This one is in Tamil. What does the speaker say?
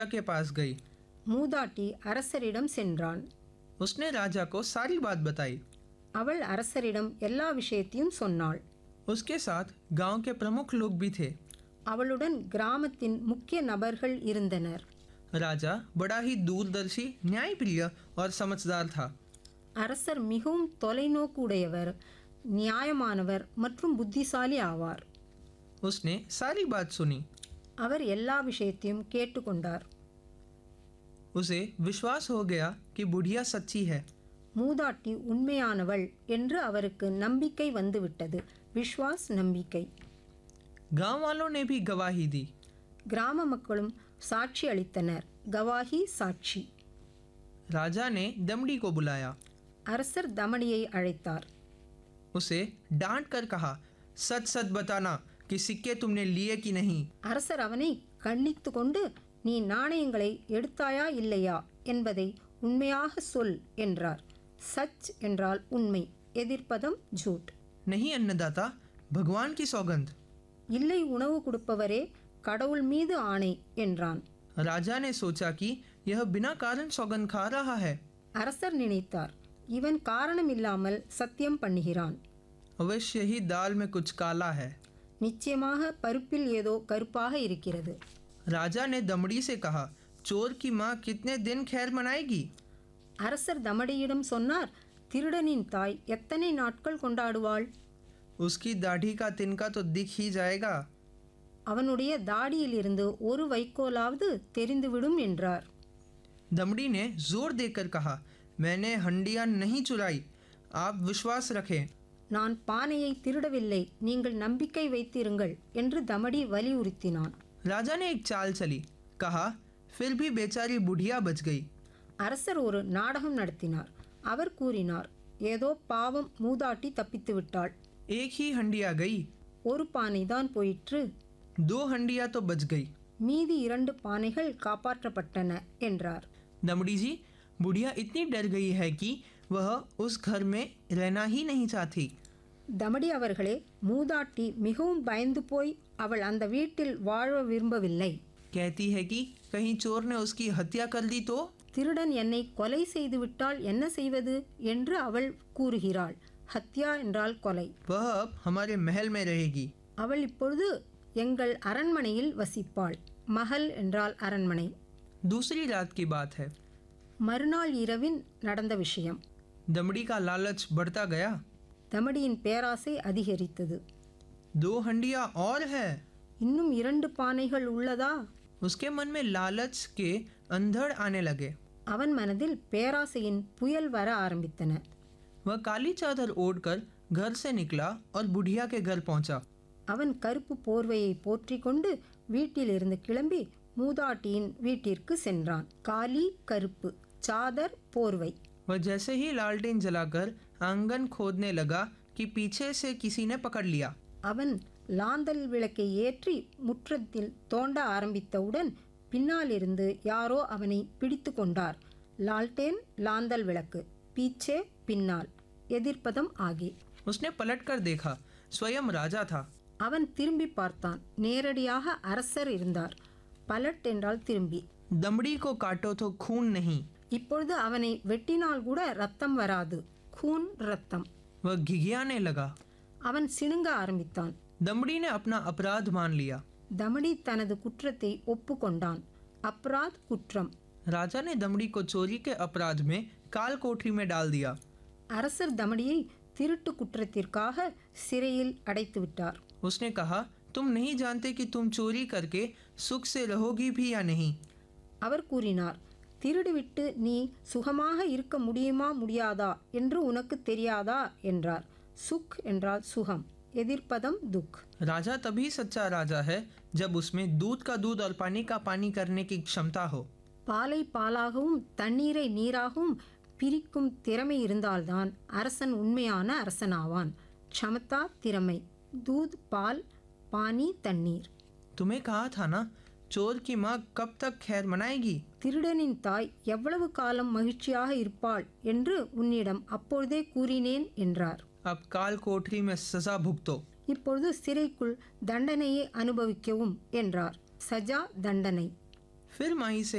के पास गई மூதாட்டி அரசரிடம் சென்றான் उसने राजा को सारी बात बताई அவள் அரசரிடம் எல்லா விஷயத்தையும் சொன்னாள் उसके साथ गांव के प्रमुख लोग भी थे அவளுடன் கிராமத்தின் முக்கிய நபர்கள் இருந்தனர் राजा बड़ा ही दूरदर्शी न्यायप्रिय और समझदार था அரசர் மிகவும் தொலைநோக்கு உடையவர் நியாயமானவர் மற்றும் புத்திசாலி ஆவார் उसने सारी बात सुनी அவர் எல்லா விஷயத்தையும் கேட்டுக்கொண்டார் उसे विश्वास हो गया कि बुढ़िया सच्ची है மூதாட்டி உண்மையானவள் என்று அவருக்கு நம்பிக்கை வந்துவிட்டது விஸ்வாஸ் நம்பிக்கை गांव वालों ने भी गवाही दी கிராம மக்களும் சாட்சி அளித்தனர் கவாஹி சாட்சி राजा ने दमड़ी को बुलाया அரசர் தமணியை அழைத்தார் उसे डांट कर कहा सच सच बताना कि सिक्के तुमने लिए कि नहीं அரசர் அவனை கண்டித்து கொண்டு நீ நாணயங்களை எடுத்தாயா இல்லையா என்பதை உண்மையாக சொல் என்றார் சச் என்றால் உண்மை எதிர்ப்பதம் ஜூட் नहीं अन्नदाता भगवान की सौगंध இல்லை உணவு கொடுப்பவரே கடவுள் மீது ஆணை என்றான் राजा ने सोचा कि यह बिना कारण सौगंध खा रहा है அரசர் நினைத்தார் இவன் காரணம் இல்லாமல் சத்தியம் பண்ணுகிறான் अवश्य ही दाल में कुछ काला है நிச்சயமாக பருப்பில் ஏதோ கருப்பாக இருக்கிறது राजा ने दमड़ी से कहा चोर की माँ कितने दिन खैर मनाएगी அரசர் தமடியிடம் சொன்னார் திருடனின் தாய் எத்தனை நாட்கள் கொண்டாடுவாள் उसकी दाढ़ी का तिनका तो दिख ही जाएगा அவனுடைய தாடியிலிருந்து ஒரு வைக்கோலாவது தெரிந்துவிடும் என்றார் दमड़ी ने जोर देकर कहा मैंने हंडिया नहीं चुराई आप विश्वास रखें நான் பானையை திருடவில்லை நீங்கள் நம்பிக்கை வைத்திருங்கள் என்று தமடி வலியுறுத்தினான் राजा ने एक चाल चली कहा फिर भी बेचारी बुढ़िया बच गई அரசர் ஒரு நாடகம் நடத்தினார் அவர் கூறினார் ஏதோ பாவம் மூதாட்டி தப்பித்து விட்டாள் एक ही हंडिया गई ஒரு பானை தான் போயிற்று दो हंडिया तो बच गई மீதி இரண்டு பானைகள் காப்பாற்றப்பட்டன என்றார் दमड़ी जी बुढ़िया इतनी डर गई है कि वह उस घर में रहना ही नहीं चाहती தமடி அவர்களே மூதாட்டி மிகவும் பயந்து போய் அவள் அந்த வீட்டில் வாழ விரும்பவில்லை कहती है कि कहीं चोर ने उसकी हत्या कर दी तो திருடன் என்னை கொலை செய்துவிட்டால் என்ன செய்வது என்று அவள் கூறுகிறாள் ஹத்யா என்றால் கொலை वह अब हमारे महल में रहेगी அவள் இப்பொழுது எங்கள் அரண்மனையில் வசிப்பாள் மகள் என்றால் அரண்மனை दूसरी रात की बात है மறுநாள் இரவின் நடந்த விஷயம் दमड़ी का लालच बढ़ता गया தமடியின் பேராசை அதிகரித்தது दो हंडिया और है இன்னும் இரண்டு பானைகள் உள்ளதா उसके मन में लालच के अंधड़ आने लगे அவன் மனதில் பேராசையின் புயல் வர ஆரம்பித்தன वह काली चादर ओढ़कर घर से निकला और बुढ़िया के घर पहुंचा அவன் கருப்பு போர்வையை போற்றிக் கொண்டு வீட்டிலிருந்து கிளம்பி மூதாட்டியின் வீட்டிற்கு சென்றான் காலி கருப்பு சாதர் போர்வை वह जैसे ही लालटेन जलाकर आंगन खोदने लगा कि पीछे से किसी ने पकड़ लिया அவன் லாந்தல் விளக்கை ஏற்றி முற்றத்தில் தோண்ட ஆரம்பித்தவுடன் பின்னாலிருந்து யாரோ அவனை பிடித்து கொண்டார் லால்டேன் லாந்தல் விளக்கு பீச்சே பின்னால் எதிர்ப்பதம் ஆகி उसने पलटकर देखा स्वयं राजा था அவன் திரும்பி பார்த்தான் நேரடியாக அரசர் இருந்தார் பலட் என்றால் திரும்பி दमड़ी को काटो तो खून नहीं இப்பொழுது அவனை வெட்டினால் கூட ரத்தம் வராது खून ரத்தம் वह घिघियाने लगा அவன் சிணுங்க ஆரம்பித்தான் दमड़ी ने अपना अपराध मान लिया தமடி தனது குற்றத்தை ஒப்புக்கொண்டான் அப்ராத் குற்றம் राजा ने दमड़ी को चोरी के अपराध में काल कोठरी में डाल दिया அரசர் தமடியை திருட்டு குற்றத்திற்காக சிறையில் அடைத்து விட்டார் उसने कहा तुम नहीं जानते कि तुम चोरी करके सुख से रहोगी भी या नहीं அவர் கூறினார் திருடிவிட்டு நீ சுகமாக இருக்க முடியுமா முடியாதா என்று உனக்கு தெரியாதா என்றார் சுக் என்றால் சுகம் எதிர்ப்பதம் துக் राजा तभी सच्चा राजा है जब उसमें दूध का दूध और पानी का पानी करने की क्षमता हो பாலை பாலாகவும் தண்ணீரை நீராகவும் பிரிக்கும் திறமை இருந்தால்தான் அரசன் உண்மையான அரசனாவான் க்ஷமதா திறமை தூத் பால் பானி தண்ணீர் तुम्हें कहा था ना चोर की माँ कब तक खैर मनाएगी திருடனின் தாய் எவ்வளவு காலம் மகிழ்ச்சியாக இருப்பாள் என்று உன்னிடம் அப்பொழுதே கூறினேன் என்றார் अब काल कोठरी में सजा भुगतो இப்பொழுது சிறைக்குள் தண்டனையை அனுபவிக்கவும் என்றார் சஜா தண்டனை फिर माही से